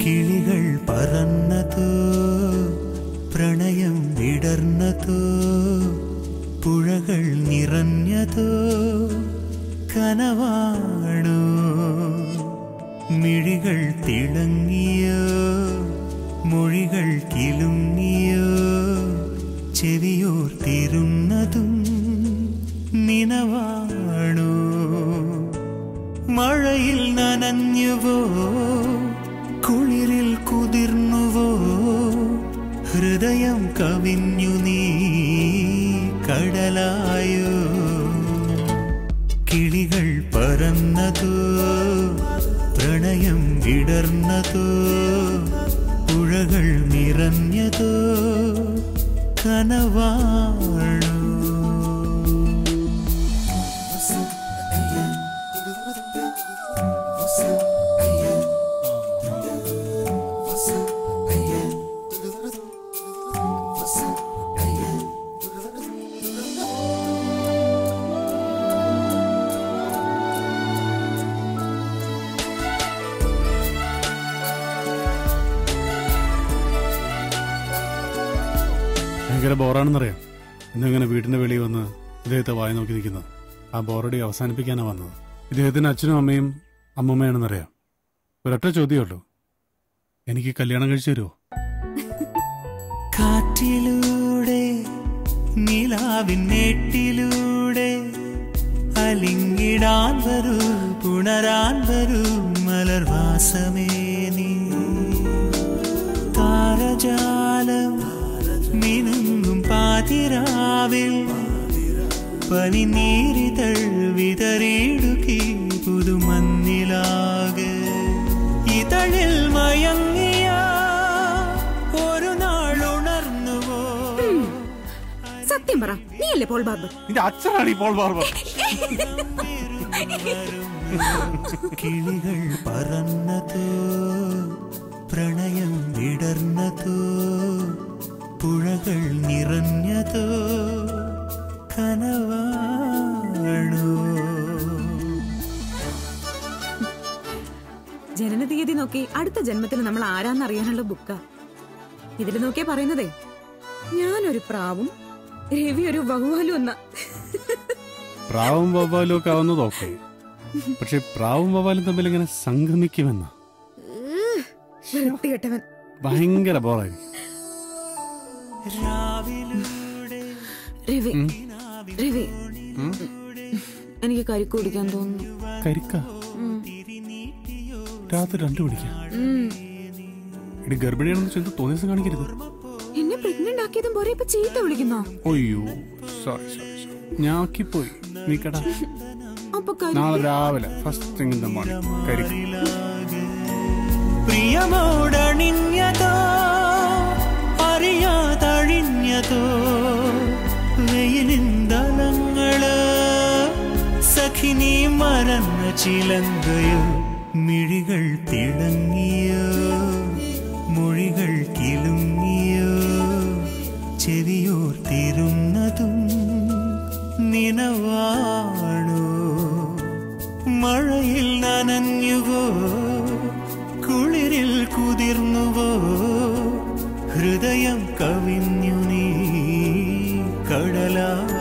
കിളികൾ പറന്നതോ പ്രണയം വിടർന്നതോ പുഴകൾ നിറഞ്ഞതോ കനവാണോ മിഴികൾ തിളങ്ങിയോ മൊഴികൾ കിലുങ്ങിയോ ചെവിയോർത്തിരുന്നതും നിനവാണോ മഴയിൽ നനഞ്ഞുവോ കുളിരിൽ കുതിർന്നുവോ ഹൃദയം കവിഞ്ഞു നീ കടലായോ കിളികൾ പറന്നതോ പ്രണയം വിടർന്നതോ പുഴകൾ നിറഞ്ഞതോ കനവാണോ ഭയങ്കര ബോറാണെന്നറിയാം ഇന്നിങ്ങനെ വീടിന്റെ വെളിയിൽ വന്ന് ഇദ്ദേഹത്തെ വായി നോക്കി നിൽക്കുന്നത് ആ ബോറടി അവസാനിപ്പിക്കാനാണ് വന്നത് ഇദ്ദേഹത്തിന് അച്ഛനും അമ്മയും അമ്മമ്മയാണെന്നറിയാം ഒരൊറ്റ ചോദ്യമേ എനിക്ക് കല്യാണം കഴിച്ചു തരുമോ കാറ്റിലൂടെ നിലാവിന്നേട്ടിലൂടെ അലിങ്ങിടാൻ വരൂ പുണരാൻ വരൂ മലർവാസമേ നീ താരജാലം മിനുങ്ങും പാതിരാവിൽ പനിനീരിതൾ വിതറിയിടുക്കി പുതുമന്നിലാകെ ഇതളിൽ മയങ്ങിയ ഒരു നാൾ ഉണർന്നുവോ സത്യം പറ നീയല്ലേ പോൾ ബാർബർ നിന്റെ അച്ഛനാണ് ഈ പോൾ ബാർബർ കിളികൾ പറന്നതോ പ്രണയം വിടർന്നതോ പുഴകൾ നിറഞ്ഞതോ കനവാണോ ജനനതീയതി നോക്കി അടുത്ത ജന്മത്തിൽ നമ്മൾ ആരാന്നറിയാനുള്ള ബുക്കാ ഇതിൽ നോക്കിയാ പറയുന്നതേ ഞാനൊരു പ്രാവും രവി ഒരു വവ്വാലും എന്നാ പ്രാവും വവ്വാലും ഒക്കെ ആവുന്നത് ഓക്കെ പക്ഷെ പ്രാവും വവ്വാലും തമ്മിൽ ഇങ്ങനെ സംഗമിക്കുമെന്ന വൃത്തികെട്ടവൻ ഭയങ്കര ബോറായി രാവിലൂടെ രവി രവി എനിക്ക് കരിക്ക് കുടിക്കാൻ തോന്നുന്നു കരിക്ക രാത്രി രണ്ടു പിടിക്കാം ഉം. ഇടി ഗർഭിണിയാണെന്ന് ചെന്ന് തോന്നിയ ദിവസം കാണിക്കരുത് എന്നെ പ്രഗ്നന്റ് ആക്കിയതും പോരെ ഇപ്പൊ ചീത്ത വിളിക്കുന്നോ അയ്യോ സോറി സോറി ഞാക്കിപ്പോയി നീ കടാ അപ്പൊ കരി നാളെ രാവിലെ first thing in the morning കരിക്കും പ്രിയമോടണിഞ്ഞതോ അറിയാതഴിഞ്ഞതോ വെയിലിന്തലങ്ങള് സഖിനി മറന്ന ചിലങ്കയോ മിഴികൾ തിളങ്ങിയോ മൊഴികൾ കിലുങ്ങിയോ ചെവിയോർത്തിരുന്നതും നിനവാണോ മഴയിൽ നനഞ്ഞുവോ കുളിരിൽ കുതിർന്നുവോ ഹൃദയം കവിഞ്ഞു നീ കടലാ